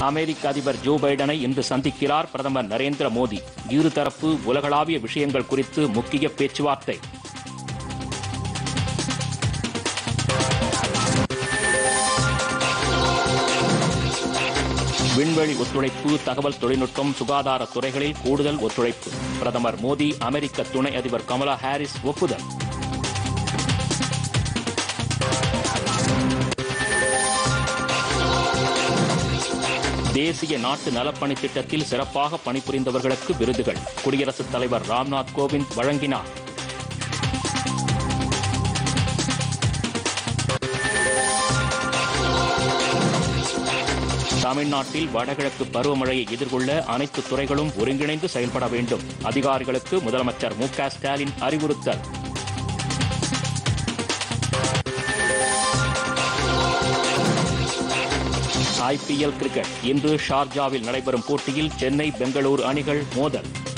அமெரிக்க அதிபர் ஜோ பைடனை இன்று சந்திக்கிறார் பிரதமர் நரேந்திர மோடி இருதரப்பு உலகளாவிய விஷயங்கள் குறித்து முக்கிய பேச்சுவார்த்தை விண்வெளி ஒத்துழைப்பு தகவல் தொழில்நுட்பம் சுகாதார துறைகளில் கூடுதல் ஒத்துழைப்பு பிரதமர் மோடி அமெரிக்க துணை அதிபர் கமலா ஹாரிஸ் ஒப்புதல் தேசிய நாட்டு நலப்பணி திட்டத்தில் சிறப்பாக பணிபுரிந்தவர்களுக்கு விருதுகள் குடியரசுத் தலைவர் ராம்நாத் கோவிந்த் வழங்கினார் தமிழ்நாட்டில் வடகிழக்கு பருவமழையை எதிர்கொள்ள அனைத்து துறைகளும் ஒருங்கிணைந்து செயல்பட வேண்டும் அதிகாரிகளுக்கு முதலமைச்சர் மு க ஸ்டாலின் அறிவுறுத்தல் ஐபிஎல் கிரிக்கெட் இன்று ஷார்ஜாவில் நடைபெறும் போட்டியில் சென்னை பெங்களூரு அணிகள் மோதல்